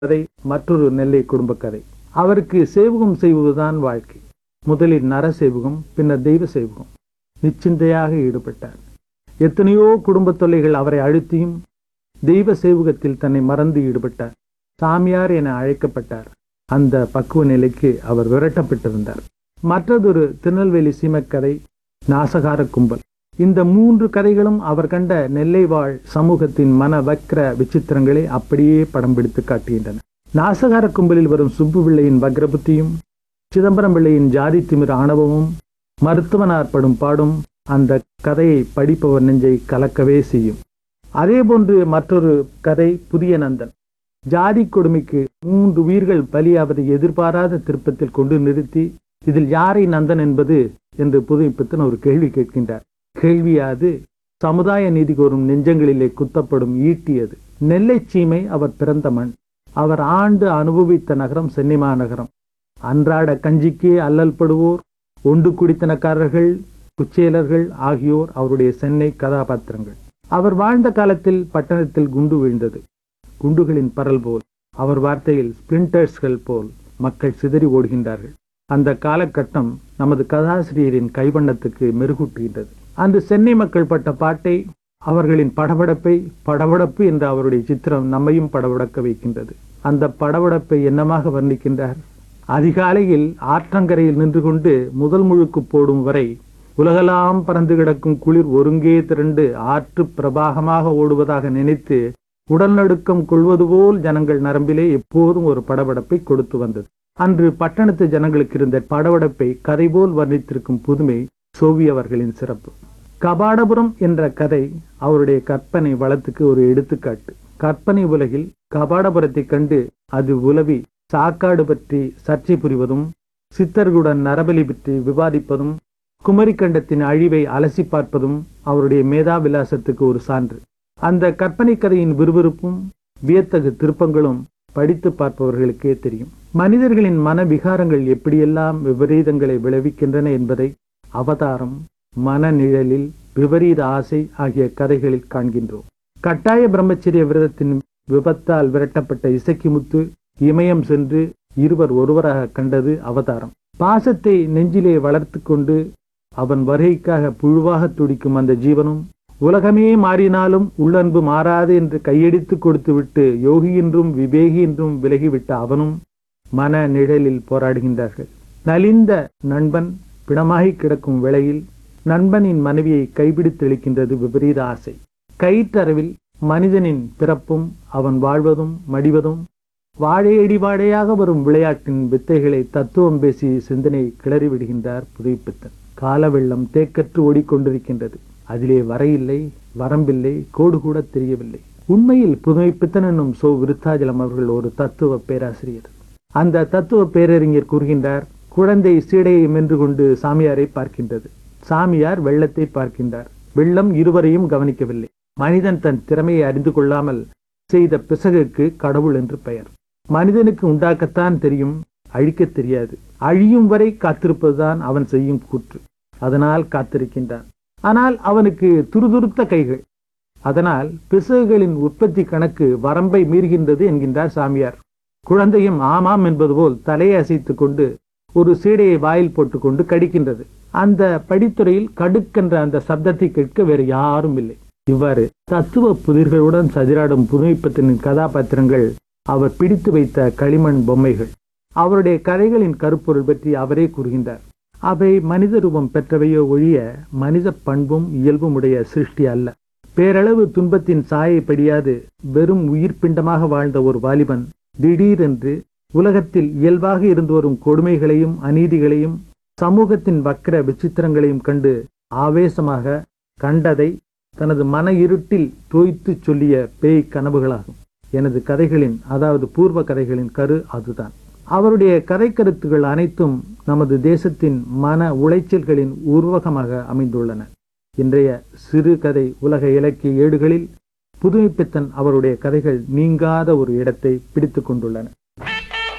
கதை மற்றொரு நெல்லை குடும்ப கதை அவருக்கு சேவகம் செய்வதுதான் வாழ்க்கை முதலில் நர சேவகம் பின்னர் தெய்வ சேவகம் நிச்சிந்தையாக ஈடுபட்டார் எத்தனையோ குடும்ப தொல்லைகள் அவரை அழுத்தியும் தெய்வ சேவகத்தில் தன்னை மறந்து ஈடுபட்டார் சாமியார் என அழைக்கப்பட்டார் அந்த பக்குவ நிலைக்கு அவர் விரட்டப்பட்டிருந்தார் மற்றதொரு திருநெல்வேலி சீமக்கதை நாசகார கும்பல் இந்த மூன்று கதைகளும் அவர் கண்ட நெல்லை வாழ் சமூகத்தின் மன வக்ர விசித்திரங்களை அப்படியே படம் பிடித்து காட்டுகின்றன நாசகார கும்பலில் வரும் சுப்பு பிள்ளையின் வக்ரபுத்தியும் சிதம்பரம் பிள்ளையின் ஜாதி திமிர் ஆணவமும் மருத்துவனார் படும் பாடும் அந்த கதையை படிப்பவர் நெஞ்சை கலக்கவே செய்யும் அதேபோன்று மற்றொரு கதை புதிய நந்தன் ஜாதி கொடுமைக்கு மூன்று உயிர்கள் பலியாவதை எதிர்பாராத திருப்பத்தில் கொண்டு நிறுத்தி இதில் யாரை நந்தன் என்பது என்று புதுப்பித்தன் ஒரு கேள்வி கேட்கின்றார் கேள்வியாது சமுதாய நீதி கோரும் நெஞ்சங்களிலே குத்தப்படும் ஈட்டியது நெல்லை சீமை அவர் பிறந்த மண் அவர் ஆண்டு அனுபவித்த நகரம் சென்னை மாநகரம் அன்றாட கஞ்சிக்கே அல்லல் படுவோர் ஒண்டு குடித்தனக்காரர்கள் குச்சேலர்கள் ஆகியோர் அவருடைய சென்னை கதாபாத்திரங்கள் அவர் வாழ்ந்த காலத்தில் பட்டணத்தில் குண்டு வீழ்ந்தது குண்டுகளின் பரல் போல் அவர் வார்த்தையில் ஸ்பிளிண்டர்ஸ்கள் போல் மக்கள் சிதறி ஓடுகின்றார்கள் அந்த காலகட்டம் நமது கதாசிரியரின் கைவண்ணத்துக்கு மெருகூட்டுகின்றது அன்று சென்னை மக்கள் பட்ட பாட்டை அவர்களின் படபடப்பை படபடப்பு என்ற அவருடைய சித்திரம் நம்மையும் படபடக்க வைக்கின்றது அந்த படபடப்பை என்னமாக வர்ணிக்கின்றார் அதிகாலையில் ஆற்றங்கரையில் நின்று கொண்டு முதல் முழுக்கு போடும் வரை உலகெல்லாம் பறந்து கிடக்கும் குளிர் ஒருங்கே திரண்டு ஆற்று பிரபாகமாக ஓடுவதாக நினைத்து உடல்நடுக்கம் கொள்வது போல் ஜனங்கள் நரம்பிலே எப்போதும் ஒரு படபடப்பை கொடுத்து வந்தது அன்று பட்டணத்து ஜனங்களுக்கு இருந்த படபடப்பை கதை போல் வர்ணித்திருக்கும் புதுமை சோவியவர்களின் சிறப்பு கபாடபுரம் என்ற கதை அவருடைய கற்பனை வளத்துக்கு ஒரு எடுத்துக்காட்டு கற்பனை உலகில் கபாடபுரத்தை கண்டு அது உலவி சாக்காடு பற்றி சர்ச்சை புரிவதும் சித்தர்களுடன் நரபலி பற்றி விவாதிப்பதும் குமரிக்கண்டத்தின் அழிவை அலசி பார்ப்பதும் அவருடைய மேதாவிலாசத்துக்கு ஒரு சான்று அந்த கற்பனை கதையின் விறுவிறுப்பும் வியத்தகு திருப்பங்களும் படித்து பார்ப்பவர்களுக்கே தெரியும் மனிதர்களின் மன விகாரங்கள் எப்படியெல்லாம் விபரீதங்களை விளைவிக்கின்றன என்பதை அவதாரம் மனநிழலில் விபரீத ஆசை ஆகிய கதைகளில் காண்கின்றோம் கட்டாய பிரம்மச்சரிய விரதத்தின் விபத்தால் விரட்டப்பட்ட இசக்கிமுத்து இமயம் சென்று இருவர் ஒருவராக கண்டது அவதாரம் பாசத்தை நெஞ்சிலே வளர்த்து கொண்டு அவன் வருகைக்காக புழுவாக துடிக்கும் அந்த ஜீவனும் உலகமே மாறினாலும் உள்ளன்பு மாறாது என்று கையடித்து கொடுத்துவிட்டு யோகி என்றும் விவேகி என்றும் விலகிவிட்ட அவனும் மன நிழலில் போராடுகின்றார்கள் நலிந்த நண்பன் பிணமாகி கிடக்கும் வேளையில் நண்பனின் மனைவியை கைபிடித்து இழுக்கின்றது விபரீத ஆசை கயிற்றளவில் மனிதனின் பிறப்பும் அவன் வாழ்வதும் மடிவதும் வாழையடி வாழையாக வரும் விளையாட்டின் வித்தைகளை தத்துவம் பேசி சிந்தனை கிளறி விடுகின்றார் புதுப்பித்தன் கால வெள்ளம் தேக்கற்று ஓடிக்கொண்டிருக்கின்றது அதிலே வரையில்லை வரம்பில்லை கோடு கூட தெரியவில்லை உண்மையில் புதுமைப்பித்தன் என்னும் சோ விருத்தாஜலம் அவர்கள் ஒரு தத்துவ பேராசிரியர் அந்த தத்துவ பேரறிஞர் கூறுகின்றார் குழந்தை சீடையை மென்று கொண்டு சாமியாரை பார்க்கின்றது சாமியார் வெள்ளத்தை பார்க்கின்றார் வெள்ளம் இருவரையும் கவனிக்கவில்லை மனிதன் தன் திறமையை அறிந்து கொள்ளாமல் செய்த பிசகுக்கு கடவுள் என்று பெயர் மனிதனுக்கு உண்டாக்கத்தான் தெரியும் அழிக்க தெரியாது அழியும் வரை காத்திருப்பதுதான் அவன் செய்யும் கூற்று அதனால் காத்திருக்கின்றான் ஆனால் அவனுக்கு துருதுருத்த கைகள் அதனால் பிசகுகளின் உற்பத்தி கணக்கு வரம்பை மீறுகின்றது என்கின்றார் சாமியார் குழந்தையும் ஆமாம் என்பது போல் தலையை அசைத்து கொண்டு ஒரு சீடையை வாயில் போட்டுக்கொண்டு கடிக்கின்றது அந்த படித்துறையில் கடுக்கென்ற அந்த சப்தத்தை கேட்க வேறு யாரும் இல்லை இவ்வாறு தத்துவ புதிர்களுடன் சதிராடும் புதுமைப்பத்தினின் கதாபாத்திரங்கள் அவர் பிடித்து வைத்த களிமண் பொம்மைகள் அவருடைய கதைகளின் கருப்பொருள் பற்றி அவரே கூறுகின்றார் அவை மனித ரூபம் பெற்றவையோ ஒழிய மனித பண்பும் இயல்பும் உடைய சிருஷ்டி அல்ல பேரளவு துன்பத்தின் சாயை படியாது வெறும் உயிர் பிண்டமாக வாழ்ந்த ஒரு வாலிபன் திடீரென்று உலகத்தில் இயல்பாக இருந்து வரும் கொடுமைகளையும் அநீதிகளையும் சமூகத்தின் வக்கர விசித்திரங்களையும் கண்டு ஆவேசமாக கண்டதை தனது மன இருட்டில் தோய்த்து சொல்லிய பேய் கனவுகளாகும் எனது கதைகளின் அதாவது பூர்வ கதைகளின் கரு அதுதான் அவருடைய கதை கருத்துகள் அனைத்தும் நமது தேசத்தின் மன உளைச்சல்களின் உருவகமாக அமைந்துள்ளன இன்றைய சிறுகதை உலக இலக்கிய ஏடுகளில் புதுமைப்பித்தன் அவருடைய கதைகள் நீங்காத ஒரு இடத்தை பிடித்து கொண்டுள்ளன